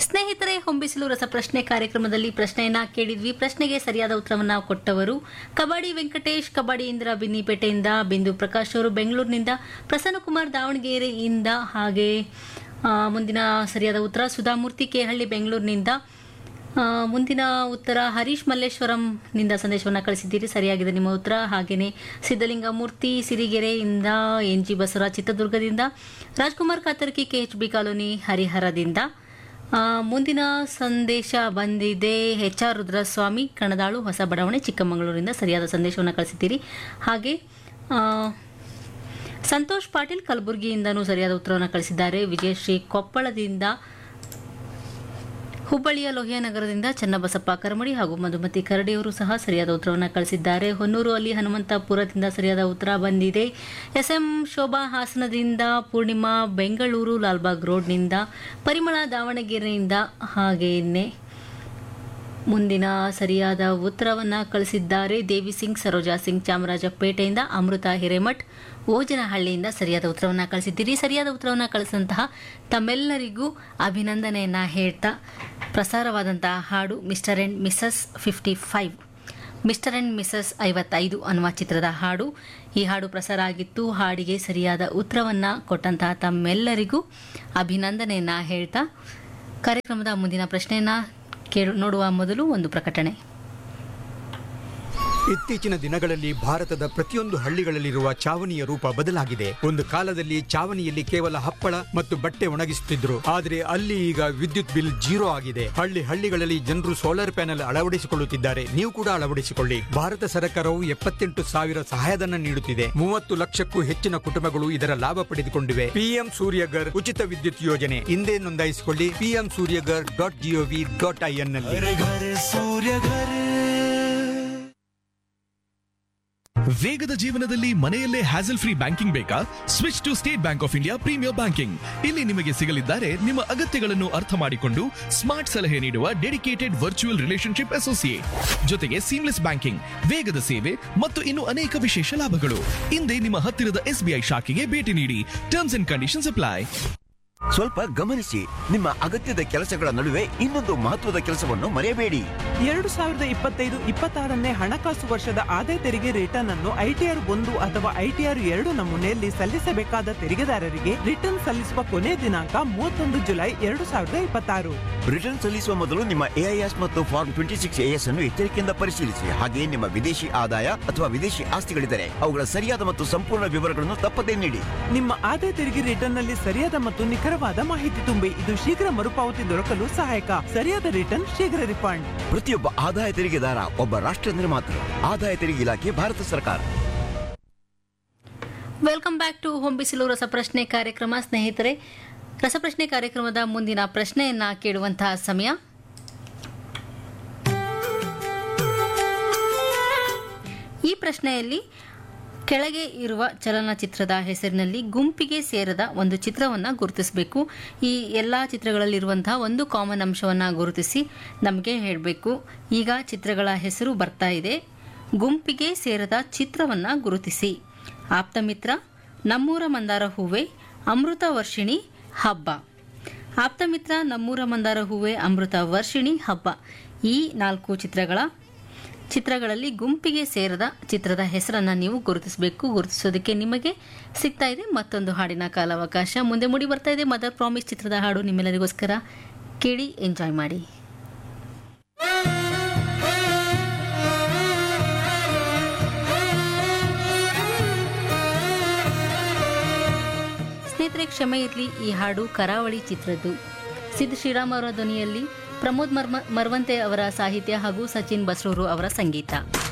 ಸ್ನೇಹಿತರೆ ಹೊಂಬಿಸಿಲು ರಸಪ್ರಶ್ನೆ ಕಾರ್ಯಕ್ರಮದಲ್ಲಿ ಪ್ರಶ್ನೆಯನ್ನ ಕೇಳಿದ್ವಿ ಪ್ರಶ್ನೆಗೆ ಸರಿಯಾದ ಉತ್ತರವನ್ನ ಕೊಟ್ಟವರು ಕಬಡ್ಡಿ ವೆಂಕಟೇಶ್ ಕಬಡ್ಡಿ ಇಂದ್ರ ಬಿನ್ನಿಪೇಟೆಯಿಂದ ಬಿಂದು ಪ್ರಕಾಶ್ ಅವರು ಬೆಂಗಳೂರಿನಿಂದ ಪ್ರಸನ್ನಕುಮಾರ್ ದಾವಣಗೆರೆಯಿಂದ ಹಾಗೆ ಆ, ಮುಂದಿನ ಸರಿಯಾದ ಉತ್ತರ ಸುಧಾಮೂರ್ತಿ ಕೇಹಳ್ಳಿ ಬೆಂಗಳೂರಿನಿಂದ ಆ, ಮುಂದಿನ ಉತ್ತರ ಹರೀಶ್ ಮಲ್ಲೇಶ್ವರಂನಿಂದ ಸಂದೇಶವನ್ನು ಕಳಿಸಿದ್ದೀರಿ ಸರಿಯಾಗಿದೆ ನಿಮ್ಮ ಉತ್ತರ ಹಾಗೆಯೇ ಸಿದ್ದಲಿಂಗಮೂರ್ತಿ ಸಿರಿಗೆರೆಯಿಂದ ಎನ್ ಜಿ ಬಸವರಾಜ್ ಚಿತ್ರದುರ್ಗದಿಂದ Rajkumar Katarki K H B colony ಹರಿಹರದಿಂದ ಆ, ಮುಂದಿನ ಸಂದೇಶ ಬಂದಿದೆ ಎಚ್ ಆರ್ ರುದ್ರಸ್ವಾಮಿ ಕಣದಾಳು ಹೊಸ ಬಡಾವಣೆ ಚಿಕ್ಕಮಗಳೂರಿನಿಂದ ಸರಿಯಾದ ಸಂದೇಶವನ್ನು ಕಳಿಸಿದ್ದೀರಿ ಹಾಗೆ ಆ, ಸಂತೋಷ್ ಪಾಟೀಲ್ ಕಲಬುರಗಿಯಿಂದನೂ ಸರಿಯಾದ ಉತ್ತರವನ್ನು ಕಳಿಸಿದ್ದಾರೆ ವಿಜಯಶ್ರೀ ಕೊಪ್ಪಳದಿಂದ ಹುಬ್ಬಳ್ಳಿಯ ಲೋಹಿಯಾನಗರದಿಂದ ಚನ್ನಬಸಪ್ಪ ಕರಮಡಿ ಹಾಗೂ ಮಧುಮತಿ ಕರಡಿಯವರು ಸಹ ಸರಿಯಾದ ಉತ್ತರವನ್ನು ಕಳಿಸಿದ್ದಾರೆ ಹೊನ್ನೂರು ಅಲ್ಲಿ ಹನುಮಂತಪುರದಿಂದ ಸರಿಯಾದ ಉತ್ತರ ಬಂದಿದೆ ಎಸ್ ಎಂ ಶೋಭಾ ಹಾಸನದಿಂದ ಪೂರ್ಣಿಮಾ ಬೆಂಗಳೂರು ಲಾಲ್ಬಾಗ್ ರೋಡ್ನಿಂದ ಪರಿಮಳ ದಾವಣಗೆರೆಯಿಂದ ಹಾಗೆಯೇ ಮುಂದಿನ ಸರಿಯಾದ ಉತ್ತರವನ್ನ ಕಳಿಸಿದ್ದಾರೆ ದೇವಿ ಸಿಂಗ್ ಸರೋಜಾ ಸಿಂಗ್ ಚಾಮರಾಜಪೇಟೆಯಿಂದ ಅಮೃತ ಹಿರೇಮಠ್ ಓಜನಹಳ್ಳಿಯಿಂದ ಸರಿಯಾದ ಉತ್ತರವನ್ನ ಕಳಿಸಿದ್ದೀರಿ ಸರಿಯಾದ ಉತ್ತರವನ್ನ ಕಳಿಸಿದಂತಹ ತಮ್ಮೆಲ್ಲರಿಗೂ ಅಭಿನಂದನೆಯನ್ನ ಹೇಳ್ತಾ ಪ್ರಸಾರವಾದಂತಹ ಹಾಡು mister and missus fifty five mister and missus ಐವತ್ತೈದು ಅನ್ನುವ ಚಿತ್ರದ ಹಾಡು ಈ ಹಾಡು ಪ್ರಸಾರ ಆಗಿತ್ತು ಹಾಡಿಗೆ ಸರಿಯಾದ ಉತ್ತರವನ್ನ ಕೊಟ್ಟಂತಹ ತಮ್ಮೆಲ್ಲರಿಗೂ ಅಭಿನಂದನೆಯನ್ನ ಹೇಳ್ತಾ ಕಾರ್ಯಕ್ರಮದ ಮುಂದಿನ ಪ್ರಶ್ನೆಯನ್ನ ಕೇಳು ನೋಡುವ ಮೊದಲು ಒಂದು ಪ್ರಕಟಣೆ ಇತ್ತೀಚಿನ ದಿನಗಳಲ್ಲಿ ಭಾರತದ ಪ್ರತಿಯೊಂದು ಹಳ್ಳಿಗಳಲ್ಲಿರುವ ಚಾವಣಿಯ ರೂಪ ಬದಲಾಗಿದೆ ಒಂದು ಕಾಲದಲ್ಲಿ ಚಾವಣಿಯಲ್ಲಿ ಕೇವಲ ಹಪ್ಪಳ ಮತ್ತು ಬಟ್ಟೆ ಒಣಗಿಸುತ್ತಿದ್ರು ಆದರೆ ಅಲ್ಲಿ ಈಗ ವಿದ್ಯುತ್ ಬಿಲ್ ಜೀರೋ ಆಗಿದೆ ಹಳ್ಳಿ ಹಳ್ಳಿಗಳಲ್ಲಿ ಜನರು ಸೋಲಾರ್ ಪ್ಯಾನೆಲ್ ಅಳವಡಿಸಿಕೊಳ್ಳುತ್ತಿದ್ದಾರೆ ನೀವು ಕೂಡ ಅಳವಡಿಸಿಕೊಳ್ಳಿ ಭಾರತ ಸರ್ಕಾರವು ಎಪ್ಪತ್ತೆಂಟು ಸಾವಿರ ಸಹಾಯಧನ ನೀಡುತ್ತಿದೆ ಮೂವತ್ತು ಲಕ್ಷಕ್ಕೂ ಹೆಚ್ಚಿನ ಕುಟುಂಬಗಳು ಇದರ ಲಾಭ ಪಡೆದುಕೊಂಡಿವೆ ಪಿಎಂ ಸೂರ್ಯಗರ್ ಉಚಿತ ವಿದ್ಯುತ್ ಯೋಜನೆ ಹಿಂದೆ ನೋಂದಾಯಿಸಿಕೊಳ್ಳಿ PM Suryaghar dot G O V dot I N ನಲ್ಲಿ घर घर सूर्य घर ವೇಗದ ಜೀವನದಲ್ಲಿ ಮನೆಯಲ್ಲೇ ಹ್ಯಾಸಲ್ ಫ್ರೀ ಬ್ಯಾಂಕಿಂಗ್ ಬೇಕಾ switch to state bank of India premier banking ಇಲ್ಲಿ ನಿಮಗೆ ಸಿಗಲಿದ್ದಾರೆ ನಿಮ್ಮ ಅಗತ್ಯಗಳನ್ನು ಅರ್ಥ ಮಾಡಿಕೊಂಡು ಸ್ಮಾರ್ಟ್ ಸಲಹೆ ನೀಡುವ ಡೆಡಿಕೇಟೆಡ್ ವರ್ಚುವಲ್ ರಿಲೇಶನ್ಶಿಪ್ ಅಸೋಸಿಯೇಟ್ ಜೊತೆಗೆ ಸೀಮ್ಲೆಸ್ ಬ್ಯಾಂಕಿಂಗ್ ವೇಗದ ಸೇವೆ ಮತ್ತು ಇನ್ನು ಅನೇಕ ವಿಶೇಷ ಲಾಭಗಳು ಹಿಂದೆ ನಿಮ್ಮ ಹತ್ತಿರದ ಎಸ್ಬಿಐ ಶಾಖೆಗೆ ಭೇಟಿ ನೀಡಿ ಟರ್ಮ್ಸ್ ಅಂಡ್ ಕಂಡೀಷನ್ಸ್ ಅಪ್ಲೈ ಸ್ವಲ್ಪ ಗಮನಿಸಿ ನಿಮ್ಮ ಅಗತ್ಯದ ಕೆಲಸಗಳ ನಡುವೆ ಇನ್ನೊಂದು ಮಹತ್ವದ ಕೆಲಸವನ್ನು ಮರೆಯಬೇಡಿ ಎರಡು ಸಾವಿರದ ಇಪ್ಪತ್ತೈದು ಇಪ್ಪತ್ತಾರನೇ ಹಣಕಾಸು ವರ್ಷದ ಆದಾಯ ತೆರಿಗೆ ರಿಟರ್ನ್ ಅನ್ನು ಐಟಿಆರ್ ಒಂದು ಅಥವಾ ಐಟಿಆರ್ ಎರಡು ನಮೂನೆಯಲ್ಲಿ ಸಲ್ಲಿಸಬೇಕಾದ ತೆರಿಗೆದಾರರಿಗೆ ರಿಟರ್ನ್ ಸಲ್ಲಿಸುವ ಕೊನೆಯ ದಿನಾಂಕ ಮೂವತ್ತೊಂದು ಜುಲೈ ಎರಡು ಸಾವಿರದ ಇಪ್ಪತ್ತಾರು ರಿಟರ್ನ್ ಸಲ್ಲಿಸುವ ಮೊದಲು ನಿಮ್ಮ ಎಐಎಸ್ ಮತ್ತು ಫಾರ್ಮ್ ಟ್ವೆಂಟಿ ಸಿಕ್ಸ್ ಎಎಸ್ ಅನ್ನು ಎಚ್ಚರಿಕೆಯಿಂದ ಪರಿಶೀಲಿಸಿ ಹಾಗೆಯೇ ನಿಮ್ಮ ವಿದೇಶಿ ಆದಾಯ ಅಥವಾ ವಿದೇಶಿ ಆಸ್ತಿಗಳಿದ್ದರೆ ಅವುಗಳ ಸರಿಯಾದ ಮತ್ತು ಸಂಪೂರ್ಣ ವಿವರಗಳನ್ನು ತಪ್ಪದೇ ನೀಡಿ ನಿಮ್ಮ ಆದಾಯ ತೆರಿಗೆ ರಿಟರ್ನ್ ನಲ್ಲಿ ಸರಿಯಾದ ಮತ್ತು ನಿಖರವಾದ ಮಾಹಿತಿ ತುಂಬಿ ಇದು ಶೀಘ್ರ ಮರುಪಾವತಿ ದೊರಕಲು ಸಹಾಯಕ ಸರಿಯಾದ ರಿಟರ್ನ್ ಶೀಘ್ರ ರಿಫಂಡ್ ಪ್ರತಿಯೊಬ್ಬ ಆದಾಯ ತೆರಿಗೆದಾರ ಒಬ್ಬ ರಾಷ್ಟ್ರ ನಿರ್ಮಾತೃ ಆದಾಯ ತೆರಿಗೆ ಇಲಾಖೆ ಭಾರತ ಸರ್ಕಾರ ವೆಲ್ಕಮ್ ಬ್ಯಾಕ್ ಟು ಹೊಂಬಿಸಿಲು ರಸಪ್ರಶ್ನೆ ಕಾರ್ಯಕ್ರಮ ಸ್ನೇಹಿತರೆ ರಸಪ್ರಶ್ನೆ ಕಾರ್ಯಕ್ರಮದ ಮುಂದಿನ ಪ್ರಶ್ನೆಯನ್ನ ಕೇಳುವಂತಹ ಸಮಯ ಈ ಪ್ರಶ್ನೆಯಲ್ಲಿ ಕೆಳಗೆ ಇರುವ ಚಲನಚಿತ್ರದ ಹೆಸರಿನಲ್ಲಿ ಗುಂಪಿಗೆ ಸೇರದ ಒಂದು ಚಿತ್ರವನ್ನು ಗುರುತಿಸಬೇಕು ಈ ಎಲ್ಲ ಚಿತ್ರಗಳಲ್ಲಿರುವಂತಹ ಒಂದು ಕಾಮನ್ ಅಂಶವನ್ನು ಗುರುತಿಸಿ ನಮಗೆ ಹೇಳಬೇಕು ಈಗ ಚಿತ್ರಗಳ ಹೆಸರು ಬರ್ತಾ ಇದೆ ಗುಂಪಿಗೆ ಸೇರದ ಚಿತ್ರವನ್ನು ಗುರುತಿಸಿ ಆಪ್ತಮಿತ್ರ ನಮ್ಮೂರ ಮಂದಾರ ಹೂವೆ ಅಮೃತ ವರ್ಷಿಣಿ ಹಬ್ಬ ಆಪ್ತಮಿತ್ರ ನಮ್ಮೂರ ಮಂದಾರ ಹೂವೆ ಅಮೃತ ವರ್ಷಿಣಿ ಹಬ್ಬ ಈ ನಾಲ್ಕು ಚಿತ್ರಗಳ ಚಿತ್ರಗಳಲ್ಲಿ ಗುಂಪಿಗೆ ಸೇರದ ಚಿತ್ರದ ಹೆಸರನ್ನ ನೀವು ಗುರುತಿಸಬೇಕು ಗುರುತಿಸೋದಕ್ಕೆ ನಿಮಗೆ ಸಿಗ್ತಾ ಇದೆ ಮತ್ತೊಂದು ಹಾಡಿನ ಕಾಲಾವಕಾಶ ಮುಂದೆ ಮೂಡಿ ಬರ್ತಾ ಇದೆ ಮದರ್ ಪ್ರಾಮಿಸ್ ಚಿತ್ರದ ಹಾಡು ನಿಮ್ಮೆಲ್ಲರಿಗೋಸ್ಕರ ಕೇಳಿ ಎಂಜಾಯ್ ಮಾಡಿ ಸ್ನೇಹಿತರೆ ಕ್ಷಮೆ ಇರಲಿ ಈ ಹಾಡು ಕರಾವಳಿ ಚಿತ್ರದ್ದು ಸಿದ್ಧ ಶ್ರೀರಾಮ್ ಅವರ ಧ್ವನಿಯಲ್ಲಿ ಪ್ರಮೋದ್ ಮರ್ಮ ಮರ್ವಂತೆ ಅವರ ಸಾಹಿತ್ಯ ಹಾಗೂ ಸಚಿನ್ ಬಸ್ರೂರು ಅವರ ಸಂಗೀತ